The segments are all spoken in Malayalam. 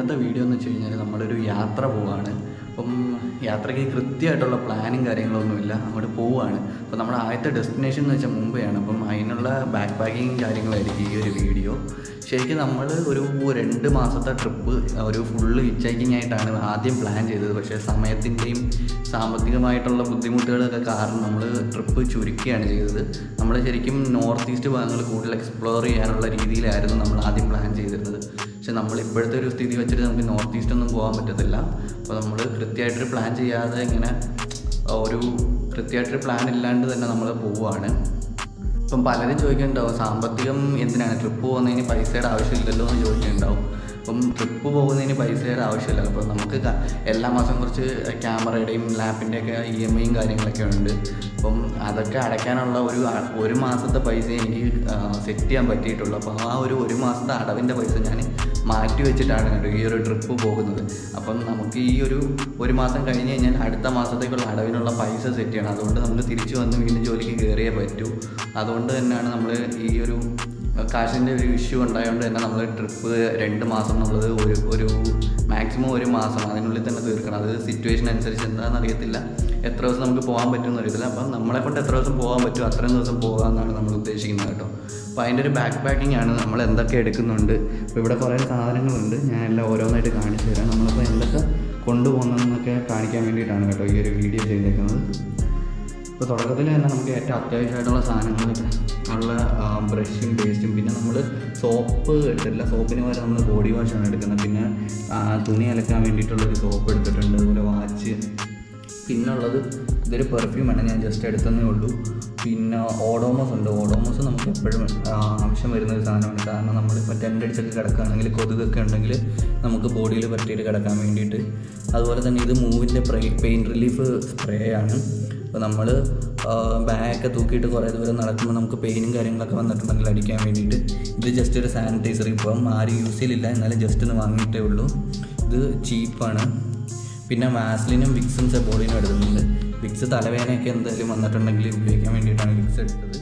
ഇന്നത്തെ വീഡിയോ എന്ന് വെച്ച് കഴിഞ്ഞാൽ നമ്മളൊരു യാത്ര പോവാണ് അപ്പം യാത്രയ്ക്ക് കൃത്യമായിട്ടുള്ള പ്ലാനും കാര്യങ്ങളൊന്നുമില്ല അങ്ങോട്ട് പോവുകയാണ് അപ്പോൾ നമ്മുടെ ആദ്യത്തെ ഡെസ്റ്റിനേഷൻ എന്ന് വെച്ചാൽ മുംബൈയാണ് അപ്പം അതിനുള്ള ബാക്ക് പാക്കിങ് കാര്യങ്ങളായിരിക്കും ഈ ഒരു വീഡിയോ ശരിക്കും നമ്മൾ ഒരു രണ്ട് മാസത്തെ ട്രിപ്പ് ഒരു ഫുള്ള് ഹിച്ചൈക്കിംഗ് ആയിട്ടാണ് ആദ്യം പ്ലാൻ ചെയ്തത് പക്ഷേ സമയത്തിൻ്റെയും സാമ്പത്തികമായിട്ടുള്ള ബുദ്ധിമുട്ടുകളൊക്കെ കാരണം നമ്മൾ ട്രിപ്പ് ചുരുക്കുകയാണ് ചെയ്തത് നമ്മൾ ശരിക്കും നോർത്ത് ഈസ്റ്റ് ഭാഗങ്ങൾ കൂടുതൽ എക്സ്പ്ലോർ ചെയ്യാനുള്ള രീതിയിലായിരുന്നു നമ്മൾ ആദ്യം പ്ലാൻ ചെയ്തിരുന്നത് പക്ഷെ നമ്മൾ ഇപ്പോഴത്തെ ഒരു സ്ഥിതി വെച്ചിട്ട് നമുക്ക് നോർത്ത് ഈസ്റ്റ് ഒന്നും പോകാൻ പറ്റത്തില്ല അപ്പോൾ നമ്മൾ കൃത്യമായിട്ടൊരു പ്ലാൻ ചെയ്യാതെ ഇങ്ങനെ ഒരു കൃത്യമായിട്ടൊരു പ്ലാൻ ഇല്ലാണ്ട് തന്നെ നമ്മൾ പോവുകയാണ് ഇപ്പം പലരും ചോദിക്കുന്നുണ്ടാവും സാമ്പത്തികം എന്തിനാണ് ട്രിപ്പ് പോകുന്നതിന് പൈസയുടെ ആവശ്യമില്ലല്ലോ എന്ന് ചോദിക്കുന്നുണ്ടാവും അപ്പം ട്രിപ്പ് പോകുന്നതിന് പൈസയുടെ ആവശ്യമില്ല അപ്പം നമുക്ക് ക- എല്ലാ മാസം കുറച്ച് ക്യാമറയുടെയും ലാപ്പിൻ്റെയൊക്കെ ഇ എം ഐയും കാര്യങ്ങളൊക്കെ ഉണ്ട് അപ്പം അതൊക്കെ അടയ്ക്കാനുള്ള ഒരു അ- ഒരു മാസത്തെ പൈസ എനിക്ക് സെറ്റ് ചെയ്യാൻ പറ്റിയിട്ടുള്ളൂ അപ്പോൾ ആ ഒരു ഒരു മാസത്തെ അടവിൻ്റെ പൈസ ഞാൻ മാറ്റി വെച്ചിട്ടാണ് കേട്ടോ ഈ ഒരു ട്രിപ്പ് പോകുന്നത് അപ്പം നമുക്ക് ഈ ഒരു ഒരു മാസം കഴിഞ്ഞ് കഴിഞ്ഞാൽ അടുത്ത മാസത്തേക്കുള്ള അടവിനുള്ള പൈസ സെറ്റ് ചെയ്യണം അതുകൊണ്ട് നമുക്ക് തിരിച്ചു വന്ന് വീണ്ടും ജോലിക്ക് കയറിയേ പറ്റൂ അതുകൊണ്ട് തന്നെയാണ് നമ്മൾ ഈ ഒരു കാശിൻ്റെ ഒരു ഇഷ്യൂ ഉണ്ടായതുകൊണ്ട് തന്നെ നമ്മൾ ട്രിപ്പ് രണ്ട് മാസം നമ്മളത് ഒരു ഒരു മാക്സിമം ഒരു മാസം അതിനുള്ളിൽ തന്നെ തീർക്കണം അത് സിറ്റുവേഷൻ അനുസരിച്ച് എന്താണെന്ന് അറിയത്തില്ല എത്ര ദിവസം നമുക്ക് പോകാൻ പറ്റുമെന്ന് അറിയത്തില്ല അപ്പം നമ്മളെ കൊണ്ട് എത്ര ദിവസം പോകാൻ പറ്റും അത്രയും ദിവസം പോകാമെന്നാണ് നമ്മൾ ഉദ്ദേശിക്കുന്നത് കേട്ടോ അപ്പോൾ അതിൻ്റെ ഒരു ബാക്ക് പാക്കിംഗ് ആണ് നമ്മൾ എന്തൊക്കെ എടുക്കുന്നുണ്ട് അപ്പോൾ ഇവിടെ കുറേ സാധനങ്ങളുണ്ട് ഞാൻ എല്ലാം ഓരോന്നായിട്ട് കാണിച്ചു തരാം നമ്മളിപ്പോൾ എന്തൊക്കെ കൊണ്ടുപോകുന്നതെന്നൊക്കെ കാണിക്കാൻ വേണ്ടിയിട്ടാണ് കേട്ടോ ഈ ഒരു വീഡിയോ ചെയ്തേക്കുന്നത് ഇപ്പോൾ തുടക്കത്തിൽ തന്നെ നമുക്ക് ഏറ്റവും അത്യാവശ്യമായിട്ടുള്ള സാധനങ്ങൾ ഉള്ള ബ്രഷും പേസ്റ്റും പിന്നെ നമ്മൾ സോപ്പ് എടുത്തിട്ടില്ല സോപ്പിന് പകരം നമ്മൾ ബോഡി വാഷാണ് എടുക്കുന്നത് പിന്നെ ആ, തുണി അലക്കാൻ വേണ്ടിയിട്ടുള്ളൊരു സോപ്പ് എടുത്തിട്ടുണ്ട് അതുപോലെ വാച്ച് പിന്നുള്ളത് ഇതൊരു പെർഫ്യൂമാണ് ഞാൻ ജസ്റ്റ് എടുത്തതേ ഉള്ളൂ പിന്നെ ഓഡോമോസ് ഉണ്ട് ഓഡോമോസ് നമുക്ക് എപ്പോഴും ആ, ആവശ്യം വരുന്ന ഒരു സാധനമാണ് കാരണം നമ്മളിപ്പോൾ ടെൻ്റ് അടിച്ചൊക്കെ കിടക്കുകയാണെങ്കിൽ കൊതുകൊക്കെ ഉണ്ടെങ്കിൽ നമുക്ക് ബോഡിയിൽ പറ്റിയിട്ട് കിടക്കാൻ വേണ്ടിയിട്ട് അതുപോലെ തന്നെ ഇത് മൂവിൻ്റെ പെയിൻ റിലീഫ് സ്പ്രേ ആണ് അപ്പോൾ നമ്മൾ ബാഗൊക്കെ തൂക്കിയിട്ട് കുറേ ദൂരം നടക്കുമ്പോൾ നമുക്ക് പെയിനും കാര്യങ്ങളൊക്കെ വന്നിട്ടുണ്ടെങ്കിൽ അടിക്കാൻ വേണ്ടിയിട്ട് ഇത് ജസ്റ്റ് ഒരു സാനിറ്റൈസർ ഇപ്പം ആരും യൂസ് ചെയ്യലില്ല എന്നാലും ജസ്റ്റ് ഒന്ന് വാങ്ങിയിട്ടേ ഉള്ളൂ ഇത് ചീപ്പാണ് പിന്നെ വാസ്ലിനും വിക്സും സെബോളിനും എടുത്തിട്ടുണ്ട് വിക്സ് തലവേദനയൊക്കെ എന്തായാലും വന്നിട്ടുണ്ടെങ്കിൽ ഉപയോഗിക്കാൻ വേണ്ടിയിട്ടാണ് വിക്സ് എടുത്തത്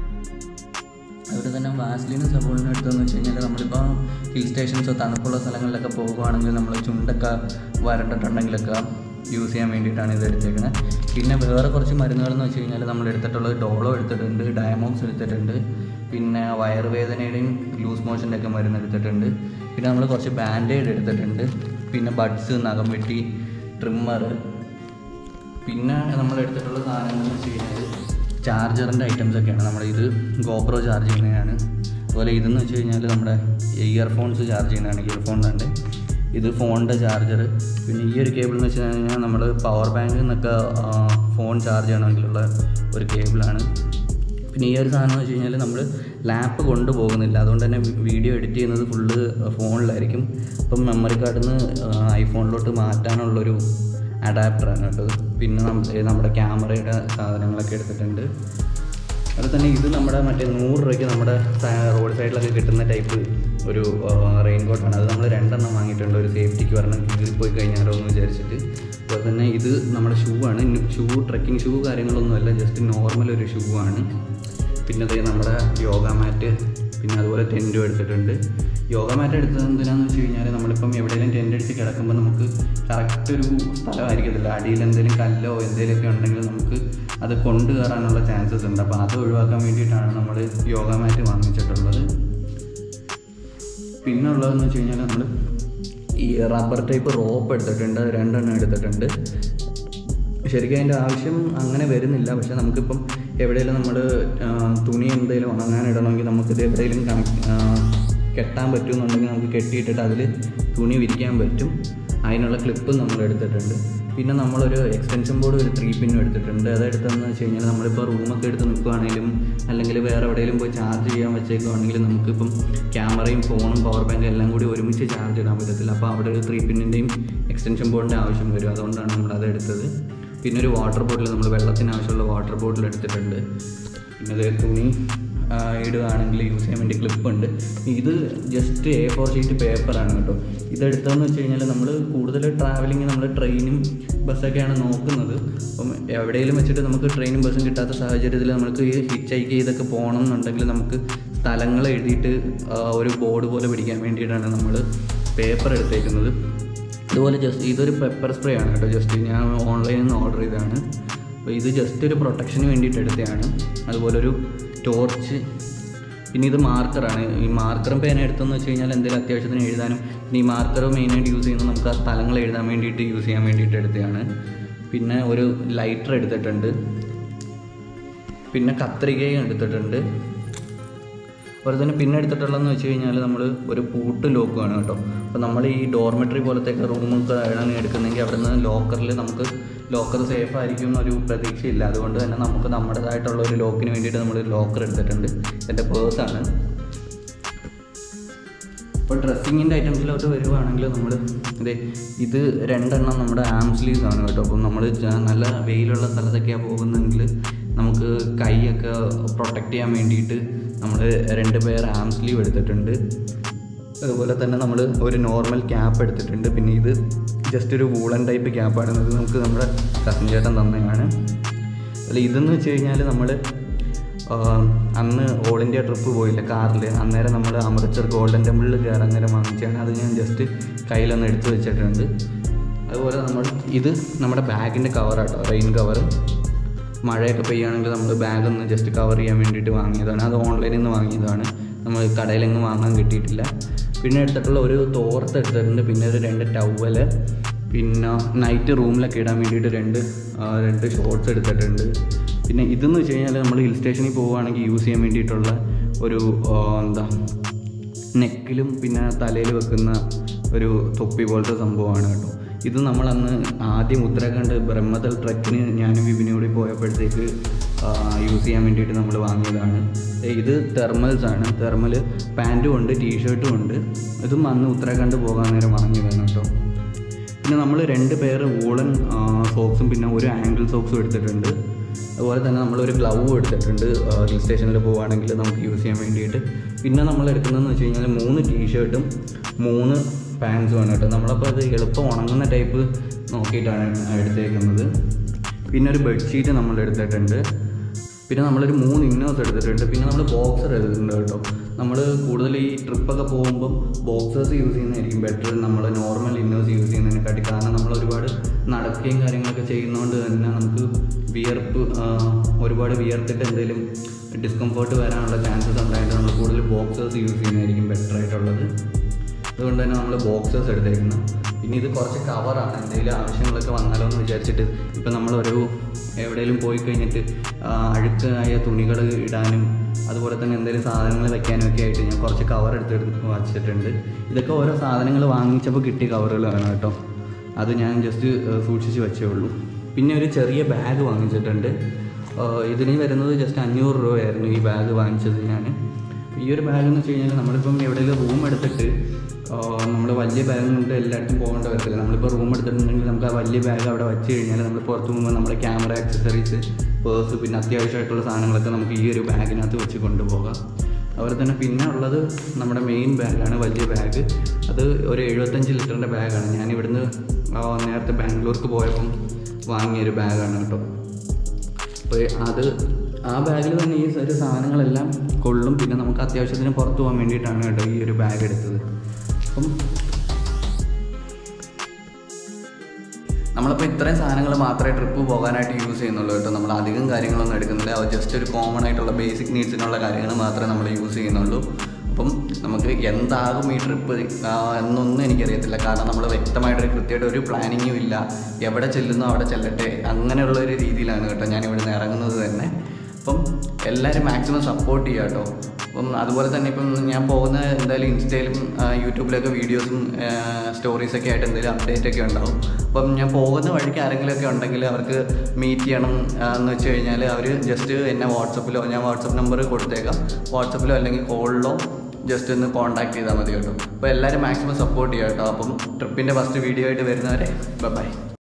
അതുപോലെ തന്നെ വാസ്ലിനും സബോളിനും എടുത്തതെന്ന് വെച്ച് കഴിഞ്ഞാൽ നമ്മളിപ്പോൾ ഹിൽ സ്റ്റേഷൻസോ തണുപ്പുള്ള സ്ഥലങ്ങളിലൊക്കെ പോകുകയാണെങ്കിൽ നമ്മൾ ചുണ്ടൊക്കെ വരണ്ടിട്ടുണ്ടെങ്കിലൊക്കെ യൂസ് ചെയ്യാൻ വേണ്ടിയിട്ടാണ് ഇത് എടുത്തേക്കുന്നത് പിന്നെ വേറെ കുറച്ച് മരുന്നുകളെന്ന് വെച്ച് കഴിഞ്ഞാൽ നമ്മൾ എടുത്തിട്ടുള്ളത് ഡോളോ എടുത്തിട്ടുണ്ട് ഡയമോക്സ് എടുത്തിട്ടുണ്ട് പിന്നെ വയറുവേദനയുടെയും ലൂസ് മോഷൻ്റെ ഒക്കെ മരുന്ന് എടുത്തിട്ടുണ്ട് പിന്നെ നമ്മൾ കുറച്ച് ബാൻഡേഡ് എടുത്തിട്ടുണ്ട് പിന്നെ ബഡ്സ് നഖം വെട്ടി ട്രിമ്മർ പിന്നെ നമ്മൾ എടുത്തിട്ടുള്ള സാധനങ്ങൾ എന്ന് വെച്ച് കഴിഞ്ഞാൽ ചാർജറിൻ്റെ ഐറ്റംസ് ഒക്കെയാണ് നമ്മുടെ ഇത് ഗോപ്രോ ചാർജ് ചെയ്യുന്നതാണ് അതുപോലെ ഇതെന്ന് വെച്ച് കഴിഞ്ഞാൽ നമ്മുടെ ഇയർഫോൺസ് ചാർജ് ചെയ്യുന്നതാണ് ഇയർഫോണിൻ്റെ ഇത് ഫോണിൻ്റെ ചാർജർ പിന്നെ ഈ ഒരു കേബിൾ എന്ന് വെച്ച് കഴിഞ്ഞാൽ നമ്മൾ പവർ ബാങ്കിൽ നിന്നൊക്കെ ഫോൺ ചാർജ് ചെയ്യണമെങ്കിലുള്ള ഒരു കേബിളാണ് പിന്നെ ഈ ഒരു സാധനം എന്ന് വെച്ച് കഴിഞ്ഞാൽ നമ്മൾ ലാപ്പ് കൊണ്ടുപോകുന്നില്ല അതുകൊണ്ട് തന്നെ വീഡിയോ എഡിറ്റ് ചെയ്യുന്നത് ഫുള്ള് ഫോണിലായിരിക്കും അപ്പം മെമ്മറി കാർഡിൽ നിന്ന് ഐഫോണിലോട്ട് മാറ്റാനുള്ളൊരു അഡാപ്റ്ററാണ് കേട്ടോ ഇത്. പിന്നെ നമ്മ- നമ്മുടെ ക്യാമറയുടെ സാധനങ്ങളൊക്കെ എടുത്തിട്ടുണ്ട് അതുപോലെ തന്നെ ഇത് നമ്മുടെ മറ്റേ നൂറ് രൂപയ്ക്ക് നമ്മുടെ റോഡ് സൈഡിലൊക്കെ കിട്ടുന്ന ടൈപ്പ് ഒരു റെയിൻ കോട്ടാണ് അത് നമ്മൾ രണ്ടെണ്ണം വാങ്ങിയിട്ടുണ്ട് ഒരു സേഫ്റ്റിക്ക് വരണം കീഴിൽ പോയി കഴിഞ്ഞാലോ എന്ന് വിചാരിച്ചിട്ട് അതുപോലെ തന്നെ ഇത് നമ്മുടെ ഷൂ ആണ് ഷൂ ട്രക്കിംഗ് ഷൂ കാര്യങ്ങളൊന്നുമല്ല ജസ്റ്റ് നോർമൽ ഒരു ഷൂ ആണ് പിന്നെ ദേ നമ്മുടെ യോഗ മാറ്റ് പിന്നെ അതുപോലെ ടെൻറ്റും എടുത്തിട്ടുണ്ട് യോഗ മാറ്റ് എടുത്തത് എന്തിനാന്ന് വെച്ച് കഴിഞ്ഞാൽ നമ്മളിപ്പം എവിടെയെങ്കിലും ടെൻ്റ് അടിച്ച് കിടക്കുമ്പോൾ നമുക്ക് കറക്റ്റ് ഒരു സ്ഥലമായിരിക്കത്തില്ല അടിയിൽ എന്തെങ്കിലും കല്ലോ എന്തെങ്കിലുമൊക്കെ ഉണ്ടെങ്കിൽ നമുക്ക് അത് കൊണ്ടു കയറാനുള്ള ചാൻസസ് ഉണ്ട് അപ്പോൾ അത് ഒഴിവാക്കാൻ വേണ്ടിയിട്ടാണ് നമ്മൾ യോഗ മാറ്റ് വാങ്ങിച്ചിട്ടുള്ളത് പിന്നെ ഉള്ളതെന്ന് വെച്ച് കഴിഞ്ഞാൽ നമ്മൾ ഈ റബ്ബർ ടൈപ്പ് റോപ്പ് എടുത്തിട്ടുണ്ട് അത് രണ്ടെണ്ണം എടുത്തിട്ടുണ്ട് ശരിക്കും അതിൻ്റെ ആവശ്യം അങ്ങനെ വരുന്നില്ല പക്ഷെ നമുക്കിപ്പം എവിടെയെങ്കിലും നമ്മൾ തുണി എന്തെങ്കിലും ഉണങ്ങാനിടണമെങ്കിൽ നമുക്കിത് എവിടെയെങ്കിലും കണക്ട് കെട്ടാൻ പറ്റുമെന്നുണ്ടെങ്കിൽ നമുക്ക് കെട്ടിയിട്ടിട്ട് അതിൽ തുണി വിരിക്കാൻ പറ്റും അതിനുള്ള ക്ലിപ്പ് നമ്മൾ എടുത്തിട്ടുണ്ട് പിന്നെ നമ്മളൊരു എക്സ്റ്റൻഷൻ ബോർഡ് ഒരു ത്രീ പിന്നും എടുത്തിട്ടുണ്ട് അതെടുത്തതെന്ന് വെച്ച് കഴിഞ്ഞാൽ നമ്മളിപ്പോൾ റൂമൊക്കെ എടുത്ത് നിൽക്കുകയാണെങ്കിലും അല്ലെങ്കിൽ വേറെ എവിടെയെങ്കിലും പോയി ചാർജ് ചെയ്യാൻ വെച്ചേക്കുവാണെങ്കിലും നമുക്കിപ്പം ക്യാമറയും ഫോണും പവർ ബാങ്കും എല്ലാം കൂടി ഒരുമിച്ച് ചാർജ് ഇടാൻ പറ്റത്തില്ല അപ്പോൾ അവിടെ ഒരു ത്രീ പിന്നിൻ്റെയും എക്സ്റ്റൻഷൻ ബോർഡിൻ്റെ ആവശ്യം വരും അതുകൊണ്ടാണ് നമ്മൾ അത് എടുത്തത് പിന്നെ ഒരു വാട്ടർ ബോട്ടിൽ നമ്മൾ വെള്ളത്തിന് ആവശ്യമുള്ള വാട്ടർ ബോട്ടിൽ എടുത്തിട്ടുണ്ട് പിന്നെ അത് തുണി ആ, ഇടുകയാണെങ്കിൽ യൂസ് ചെയ്യാൻ വേണ്ടി ക്ലിപ്പ് ഉണ്ട് ഇത് ജസ്റ്റ് എ ഫോർ ഷീറ്റ് പേപ്പറാണ് കേട്ടോ ഇതെടുത്തതെന്ന് വെച്ച് കഴിഞ്ഞാൽ നമ്മൾ കൂടുതൽ ട്രാവലിംഗ് നമ്മൾ ട്രെയിനും ബസ്സൊക്കെയാണ് നോക്കുന്നത് അപ്പം എവിടെയെങ്കിലും വെച്ചിട്ട് നമുക്ക് ട്രെയിനും ബസ്സും കിട്ടാത്ത സാഹചര്യത്തിൽ നമുക്ക് ഈ ഹിച്ച് ഹൈക്ക് ചെയ്തൊക്കെ പോകണം എന്നുണ്ടെങ്കിൽ നമുക്ക് സ്ഥലങ്ങൾ എഴുതിയിട്ട് ആ, ഒരു ബോർഡ് പോലെ പിടിക്കാൻ വേണ്ടിയിട്ടാണ് നമ്മൾ പേപ്പർ എടുത്തേക്കുന്നത് ഇതുപോലെ ജസ്റ്റ് ഇതൊരു പെപ്പർ സ്പ്രേ ആണ് കേട്ടോ ജസ്റ്റ് ഞാൻ ഓൺലൈനിൽ നിന്ന് ഓർഡർ ചെയ്തതാണ് അപ്പോൾ ഇത് ജസ്റ്റ് ഒരു പ്രൊട്ടക്ഷന് വേണ്ടിയിട്ട് എടുത്തതാണ് അതുപോലെ ഒരു ടോർച്ച് പിന്നെ ഇത് മാർക്കറാണ് ഈ മാർക്കറും പേന എടുത്തെന്ന് വെച്ച് കഴിഞ്ഞാൽ എന്തെങ്കിലും അത്യാവശ്യത്തിന് എഴുതാനും പിന്നെ ഈ മാർക്കർ മെയിനായിട്ട് യൂസ് ചെയ്യുന്നത് നമുക്ക് ആ സ്ഥലങ്ങൾ എഴുതാൻ വേണ്ടിയിട്ട് യൂസ് ചെയ്യാൻ വേണ്ടിയിട്ട് എടുത്തതാണ് പിന്നെ ഒരു ലൈറ്റർ എടുത്തിട്ടുണ്ട് പിന്നെ കത്രികയും എടുത്തിട്ടുണ്ട് അതുപോലെ തന്നെ പിന്നെ എടുത്തിട്ടുള്ളതെന്ന് വെച്ച് കഴിഞ്ഞാൽ നമ്മൾ ഒരു പൂട്ട് ലോക്കുമാണ് കേട്ടോ അപ്പോൾ നമ്മൾ ഈ ഡോർമെട്രി പോലത്തെയൊക്കെ റൂമൊക്കെ ആണ് എടുക്കുന്നതെങ്കിൽ അവിടെ നിന്ന് ലോക്കറിൽ നമുക്ക് ലോക്കർ സേഫ് ആയിരിക്കും എന്നൊരു പ്രതീക്ഷയില്ല അതുകൊണ്ട് തന്നെ നമുക്ക് നമ്മുടേതായിട്ടുള്ള ഒരു ലോക്കിന് വേണ്ടിയിട്ട് നമ്മൾ ലോക്കർ എടുത്തിട്ടുണ്ട് എൻ്റെ പേഴ്സാണ് ഇപ്പോൾ ഡ്രസ്സിങ്ങിൻ്റെ ഐറ്റംസിലോട്ട് വരുവാണെങ്കിൽ നമ്മൾ ഇതേ ഇത് രണ്ടെണ്ണം നമ്മുടെ ആം സ്ലീവ്സ് ആണ് കേട്ടോ അപ്പം നമ്മൾ നല്ല വെയിലുള്ള സ്ഥലത്തൊക്കെയാണ് പോകുന്നതെങ്കിൽ നമുക്ക് കൈയൊക്കെ പ്രൊട്ടക്റ്റ് ചെയ്യാൻ വേണ്ടിയിട്ട് നമ്മൾ രണ്ട് പേർ ആം സ്ലീവ് എടുത്തിട്ടുണ്ട് അതുപോലെ തന്നെ നമ്മൾ ഒരു നോർമൽ ക്യാപ്പ് എടുത്തിട്ടുണ്ട് പിന്നെ ഇത് ജസ്റ്റ് ഒരു വൂളൻ ടൈപ്പ് ക്യാപ്പാണ് ഇത് നമുക്ക് നമ്മുടെ കസിൻ ചേട്ടൻ തന്നെയാണ് അല്ല ഇതെന്ന് വെച്ച് കഴിഞ്ഞാൽ നമ്മൾ അന്ന് ഓൾ ഇന്ത്യ ട്രിപ്പ് പോയില്ല കാറിൽ അന്നേരം നമ്മൾ അമൃത്സർ ഗോൾഡൻ ടെമ്പിളിൽ കയറാൻ നേരം വാങ്ങിച്ചാണ് അത് ഞാൻ ജസ്റ്റ് കയ്യിലൊന്ന് എടുത്ത് വെച്ചിട്ടുണ്ട് അതുപോലെ നമ്മൾ ഇത് നമ്മുടെ ബാഗിൻ്റെ കവറാട്ടോ റെയിൻ കവർ മഴയൊക്കെ പെയ്യുകയാണെങ്കിൽ നമ്മൾ ബാഗ് ഒന്ന് ജസ്റ്റ് കവർ ചെയ്യാൻ വേണ്ടിയിട്ട് വാങ്ങിയതാണ് അത് ഓൺലൈനിൽ നിന്ന് വാങ്ങിയതാണ് നമ്മൾ കടയിലെങ്ങും വാങ്ങാൻ കിട്ടിയിട്ടില്ല പിന്നെ എടുത്തിട്ടുള്ള ഒരു തോർത്ത് എടുത്തിട്ടുണ്ട് പിന്നെ ഒരു രണ്ട് ടവല് പിന്നെ നൈറ്റ് റൂമിലൊക്കെ ഇടാൻ വേണ്ടിയിട്ട് രണ്ട് ആ, രണ്ട് ഷോർട്സ് എടുത്തിട്ടുണ്ട് പിന്നെ ഇതെന്ന് വെച്ച് കഴിഞ്ഞാൽ നമ്മൾ ഹിൽ സ്റ്റേഷനിൽ പോവുകയാണെങ്കിൽ യൂസ് ചെയ്യാൻ വേണ്ടിയിട്ടുള്ള ഒരു ആ, എന്താ നെക്കിലും പിന്നെ തലയിൽ വെക്കുന്ന ഒരു തൊപ്പി പോലത്തെ സംഭവമാണ് കേട്ടോ ഇത് നമ്മൾ അന്ന് ആദ്യം ഉത്തരാഖണ്ഡ് ബ്രഹ്മതൽ ട്രക്കിന് ഞാനും വിപിനും കൂടി പോയപ്പോഴത്തേക്ക് യൂസ് ചെയ്യാൻ വേണ്ടിയിട്ട് നമ്മൾ വാങ്ങിയതാണ് ദേ ഇത് തെർമൽസ് ആണ് തെർമൽ പാൻറ്റും ഉണ്ട് ടീഷർട്ടും ഉണ്ട് ഇതും അന്ന് ഉത്തരാഖണ്ഡ് പോകാൻ നേരം വാങ്ങിയതാണ് കേട്ടോ പിന്നെ നമ്മൾ രണ്ട് പേർ വൂളൻ സോക്സും പിന്നെ ഒരു ആംഗിൾ സോക്സും എടുത്തിട്ടുണ്ട് അതുപോലെ തന്നെ നമ്മളൊരു ഗ്ലൗ എടുത്തിട്ടുണ്ട് ഹിൽ സ്റ്റേഷനിൽ പോവുകയാണെങ്കിൽ നമുക്ക് യൂസ് ചെയ്യാൻ വേണ്ടിയിട്ട് പിന്നെ നമ്മൾ എടുക്കുന്നതെന്ന് വെച്ച് കഴിഞ്ഞാൽ മൂന്ന് ടീഷർട്ടും മൂന്ന് പാൻസുമാണ് കേട്ടോ നമ്മളപ്പോൾ അത് എളുപ്പം ഉണങ്ങുന്ന ടൈപ്പ് നോക്കിയിട്ടാണ് എടുത്തേക്കുന്നത് പിന്നെ ഒരു ബെഡ്ഷീറ്റ് നമ്മൾ എടുത്തിട്ടുണ്ട് പിന്നെ നമ്മളൊരു മൂന്ന് ഇന്നേഴ്സ് എടുത്തിട്ടുണ്ട് പിന്നെ നമ്മൾ ബോക്സർ എടുത്തിട്ടുണ്ട് കേട്ടോ നമ്മൾ കൂടുതൽ ഈ ട്രിപ്പൊക്കെ പോകുമ്പം ബോക്സേഴ്സ് യൂസ് ചെയ്യുന്നതായിരിക്കും ബെറ്റർ നമ്മൾ നോർമൽ ഇന്നേഴ്സ് യൂസ് ചെയ്യുന്നതിനെക്കാട്ടി കാരണം നമ്മൾ ഒരുപാട് നടക്കുകയും കാര്യങ്ങളൊക്കെ ചെയ്യുന്നതുകൊണ്ട് തന്നെ നമുക്ക് വിയർപ്പ് ആ, ഒരുപാട് വിയർത്തിട്ട് എന്തെങ്കിലും ഡിസ്കംഫർട്ട് വരാനുള്ള ചാൻസസ് ഉണ്ടായിട്ട് നമ്മൾ കൂടുതൽ ബോക്സേഴ്സ് യൂസ് ചെയ്യുന്നതായിരിക്കും ബെറ്റർ ആയിട്ടുള്ളത് അതുകൊണ്ട് തന്നെ നമ്മൾ ബോക്സേഴ്സ് എടുത്തേക്കുന്നു പിന്നെ ഇത് കുറച്ച് കവറാണ് എന്തെങ്കിലും ആവശ്യങ്ങളൊക്കെ വന്നാലോ എന്ന് വിചാരിച്ചിട്ട് ഇപ്പം നമ്മൾ ഒരു എവിടെയെങ്കിലും പോയി കഴിഞ്ഞിട്ട് ആ, അഴുക്കായ തുണികൾ ഇടാനും അതുപോലെ തന്നെ എന്തെങ്കിലും സാധനങ്ങൾ വെക്കാനും ഒക്കെ ആയിട്ട് ഞാൻ കുറച്ച് കവർ എടുത്ത് വച്ചിട്ടുണ്ട് ഇതൊക്കെ ഓരോ സാധനങ്ങൾ വാങ്ങിച്ചപ്പോൾ കിട്ടിയ കവറുകളാണ് കേട്ടോ അത് ഞാൻ ജസ്റ്റ് സൂക്ഷിച്ച് വെച്ചേ ഉള്ളൂ പിന്നെ ഒരു ചെറിയ ബാഗ് വാങ്ങിച്ചിട്ടുണ്ട് ആ, ഇതിന് വരുന്നത് ജസ്റ്റ് അഞ്ഞൂറ് രൂപയായിരുന്നു ഈ ബാഗ് വാങ്ങിച്ചത് ഞാൻ ഈ ഒരു ബാഗ് എന്ന് വെച്ച് കഴിഞ്ഞാൽ നമ്മളിപ്പം എവിടെയെങ്കിലും റൂം എടുത്തിട്ട് നമ്മൾ വലിയ ബാഗ് കൊണ്ട് എല്ലായിടത്തും പോകേണ്ട വരത്തില്ല നമ്മളിപ്പോൾ റൂം എടുത്തിട്ടുണ്ടെങ്കിൽ നമുക്ക് ആ വലിയ ബാഗ് അവിടെ വെച്ച് കഴിഞ്ഞാൽ നമ്മൾ പുറത്ത് പോകുമ്പോൾ നമ്മുടെ ക്യാമറ ആക്സസറീസ് പേഴ്സ് പിന്നെ അത്യാവശ്യമായിട്ടുള്ള സാധനങ്ങളൊക്കെ നമുക്ക് ഈ ഒരു ബാഗിനകത്ത് വെച്ച് കൊണ്ടുപോകാം അതുപോലെ തന്നെ പിന്നെ ഉള്ളത് നമ്മുടെ മെയിൻ ബാഗാണ് വലിയ ബാഗ് അത് ഒരു എഴുപത്തഞ്ച് ലിറ്ററിൻ്റെ ബാഗാണ് ഞാൻ ഇവിടുന്ന് ആ, നേരത്തെ ബാംഗ്ലൂർക്ക് പോയപ്പം വാങ്ങിയൊരു ബാഗാണ് കേട്ടോ അപ്പോൾ അത് ആ ബാഗിൽ തന്നെ ഈ ഒരു സാധനങ്ങളെല്ലാം കൊള്ളും പിന്നെ നമുക്ക് അത്യാവശ്യത്തിന് പുറത്ത് പോകാൻ വേണ്ടിയിട്ടാണ് കേട്ടോ ഈ ഒരു ബാഗ് എടുത്തത് അപ്പം നമ്മളിപ്പോൾ ഇത്രയും സാധനങ്ങൾ മാത്രമേ ട്രിപ്പ് പോകാനായിട്ട് യൂസ് ചെയ്യുന്നുള്ളൂ കേട്ടോ നമ്മൾ അധികം കാര്യങ്ങളൊന്നും എടുക്കുന്നില്ല അത് ജസ്റ്റ് ഒരു കോമൺ ആയിട്ടുള്ള ബേസിക് നീഡ്സിനുള്ള കാര്യങ്ങൾ മാത്രമേ നമ്മൾ യൂസ് ചെയ്യുന്നുള്ളൂ അപ്പം നമുക്ക് എന്താകും ഈ ട്രിപ്പ് എന്നൊന്നും എനിക്കറിയത്തില്ല കാരണം നമ്മൾ വ്യക്തമായിട്ടൊരു കൃത്യമായിട്ട് ഒരു പ്ലാനിങ്ങും ഇല്ല എവിടെ ചെല്ലുന്നോ അവിടെ ചെല്ലട്ടെ അങ്ങനെയുള്ള ഒരു രീതിയിലാണ് കേട്ടോ ഞാൻ ഇവിടുന്ന് ഇറങ്ങുന്നത് തന്നെ അപ്പം എല്ലാവരും മാക്സിമം സപ്പോർട്ട് ചെയ്യുക കേട്ടോ അപ്പം അതുപോലെ തന്നെ ഇപ്പം ഞാൻ പോകുന്ന എന്തായാലും ഇൻസ്റ്റയിലും ആ, യൂട്യൂബിലൊക്കെ വീഡിയോസും സ്റ്റോറീസൊക്കെ ആയിട്ട് എന്തെങ്കിലും അപ്ഡേറ്റ് ഒക്കെ ഉണ്ടാവും അപ്പം ഞാൻ പോകുന്ന വഴിക്ക് ആരെങ്കിലുമൊക്കെ ഉണ്ടെങ്കിൽ അവർക്ക് മീറ്റ് ചെയ്യണം ആ, എന്ന് വെച്ച് കഴിഞ്ഞാൽ അവർ ജസ്റ്റ് എന്നെ വാട്സപ്പിലോ ഞാൻ വാട്സപ്പ് നമ്പർ കൊടുത്തേക്കാം വാട്സപ്പിലോ അല്ലെങ്കിൽ കോളിലോ ജസ്റ്റ് ഒന്ന് കോൺടാക്ട് ചെയ്താൽ മതി കേട്ടോ അപ്പോൾ എല്ലാവരും മാക്സിമം സപ്പോർട്ട് ചെയ്യാം കേട്ടോ അപ്പം ട്രിപ്പിൻ്റെ ഫസ്റ്റ് വീഡിയോ ആയിട്ട് വരുന്നവരെ ബൈ